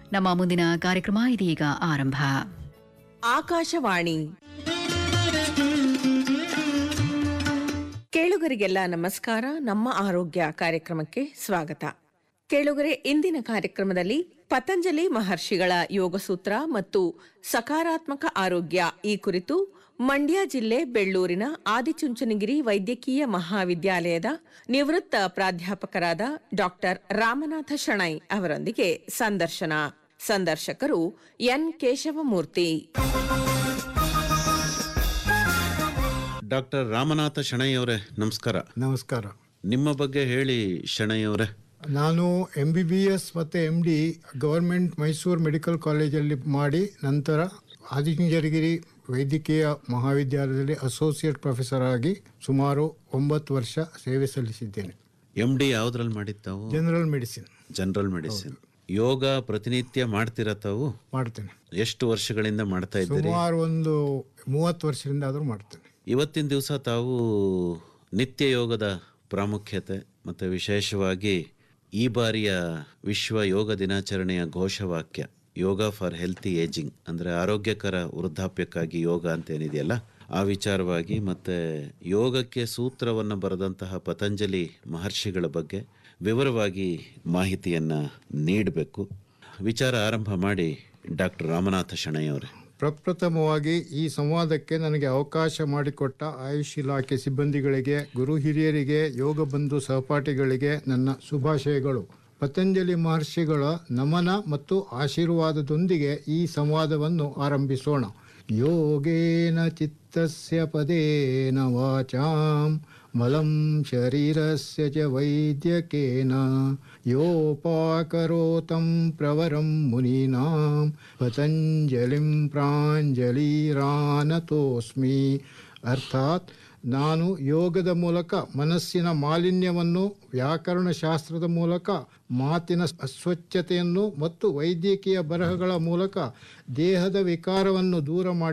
ನಮ್ಮ ಮುಂದಿನ ಕಾರ್ಯಕ್ರಮ ಇದೀಗ ಆರಂಭ ಆಕಾಶವಾಣಿ ಕೇಳುಗರಿಗೆಲ್ಲ ನಮಸ್ಕಾರ ನಮ್ಮ ಆರೋಗ್ಯ ಕಾರ್ಯಕ್ರಮಕ್ಕೆ ಸ್ವಾಗತ ಕೇಳುಗರೆ ಇಂದಿನ ಕಾರ್ಯಕ್ರಮದಲ್ಲಿ ಪತಂಜಲಿ ಮಹರ್ಷಿಗಳ ಯೋಗಸೂತ್ರ ಮತ್ತು ಸಕಾರಾತ್ಮಕ ಆರೋಗ್ಯ ಈ ಕುರಿತು ಮಂಡ್ಯ ಜಿಲ್ಲೆ ಬೆಳ್ಳೂರಿನ ಆದಿಚುಂಚನಗಿರಿ ವೈದ್ಯಕೀಯ ಮಹಾವಿದ್ಯಾಲಯದ ನಿವೃತ್ತ ಪ್ರಾಧ್ಯಾಪಕರಾದ ಡಾಕ್ಟರ್ ರಾಮನಾಥ ಶಣೈ ಅವರೊಂದಿಗೆ ಸಂದರ್ಶನ ಸಂದರ್ಶಕರು ಎನ್ ಕೇಶವಮೂರ್ತಿ ಡಾಕ್ಟರ್ ರಾಮನಾಥ ಶಣೈ ಅವರೇ ನಮಸ್ಕಾರ ನಮಸ್ಕಾರ ನಿಮ್ಮ ಬಗ್ಗೆ ಹೇಳಿ ಶಣೈ ಅವರೇ ನಾನು ಎಂ ಬಿ ಬಿ ಎಸ್ ಮತ್ತು M D government Mysuru medical ಕಾಲೇಜಲ್ಲಿ ಮಾಡಿ ನಂತರ ಆದಿಚುಂಚನಗಿರಿ ವೈದ್ಯಕೀಯ ಮಹಾವಿದ್ಯಾಲಯದಲ್ಲಿ ಅಸೋಸಿಯೇಟ್ ಪ್ರೊಫೆಸರ್ ಆಗಿ ಸುಮಾರು ಒಂಬತ್ತು ವರ್ಷ ಸೇವೆ ಸಲ್ಲಿಸಿದ್ದೇನೆ ಎಂ ಡಿ ಯಾವ್ದ್ರಲ್ಲಿ ಮಾಡಿದ್ ತಾವು general medicine general medicine yoga ಪ್ರತಿನಿತ್ಯ ಮಾಡ್ತೀರಾ ತಾವು ಮಾಡ್ತೇನೆ ಎಷ್ಟು ವರ್ಷಗಳಿಂದ ಮಾಡ್ತಾ ಇದ್ದೀರಿ ಸುಮಾರು ಒಂದು ಮೂವತ್ತು ವರ್ಷದಿಂದ ಆದರೂ ಮಾಡ್ತೇನೆ ಇವತ್ತಿನ ದಿವಸ ತಾವು ನಿತ್ಯ ಯೋಗದ ಪ್ರಾಮುಖ್ಯತೆ ಮತ್ತು ವಿಶೇಷವಾಗಿ ಈ ಬಾರಿಯ ವಿಶ್ವ ಯೋಗ ದಿನಾಚರಣೆಯ ಘೋಷವಾಕ್ಯ ಯೋಗ ಫಾರ್ ಹೆಲ್ತಿ ಏಜಿಂಗ್ ಅಂದರೆ ಆರೋಗ್ಯಕರ ವೃದ್ಧಾಪ್ಯಕ್ಕಾಗಿ ಯೋಗ ಅಂತ ಏನಿದೆಯಲ್ಲ ಆ ವಿಚಾರವಾಗಿ ಮತ್ತು ಯೋಗಕ್ಕೆ ಸೂತ್ರವನ್ನು ಬರೆದಂತಹ ಪತಂಜಲಿ ಮಹರ್ಷಿಗಳ ಬಗ್ಗೆ ವಿವರವಾಗಿ ಮಾಹಿತಿಯನ್ನು ನೀಡಬೇಕು ವಿಚಾರ ಆರಂಭ ಮಾಡಿ ಡಾಕ್ಟರ್ ರಾಮನಾಥ ಶಣೈ ಅವರೇ ಪ್ರಪ್ರಥಮವಾಗಿ ಈ ಸಂವಾದಕ್ಕೆ ನನಗೆ ಅವಕಾಶ ಮಾಡಿಕೊಟ್ಟ ಆಯುಷ್ ಇಲಾಖೆ ಸಿಬ್ಬಂದಿಗಳಿಗೆ ಗುರು ಹಿರಿಯರಿಗೆ ಯೋಗ ಬಂಧು ಸಹಪಾಠಿಗಳಿಗೆ ನನ್ನ ಶುಭಾಶಯಗಳು ಪತಂಜಲಿ ಮಹರ್ಷಿಗಳ ನಮನ ಮತ್ತು ಆಶೀರ್ವಾದದೊಂದಿಗೆ ಈ ಸಂವಾದವನ್ನು ಆರಂಭಿಸೋಣ ಯೋಗೇನ ಚಿತ್ತಸ್ಯ ಪದೇನ ವಾಚಾಂ ಮಲಂ ಶರೀರಸ್ಯ ಚ ವೈದ್ಯಕೇನ ಯೋಪಾಕರೋತಂ ಪ್ರವರಂ ಮುನೀನಾಂ ಪತಂಜಲಿಂ ಪ್ರಾಂಜಲಿರಾನತೋಸ್ಮಿ ಅರ್ಥಾತ್ ನಾನು ಯೋಗದ ಮೂಲಕ ಮನಸ್ಸಿನ ಮಾಲಿನ್ಯವನ್ನು ವ್ಯಾಕರಣಶಾಸ್ತ್ರದ ಮೂಲಕ ಮಾತಿನ ಅಸ್ವಚ್ಛತೆಯನ್ನು ಮತ್ತು ವೈದ್ಯಕೀಯ ಬರಹಗಳ ಮೂಲಕ ದೇಹದ ವಿಕಾರವನ್ನು ದೂರ ಮಾಡಿ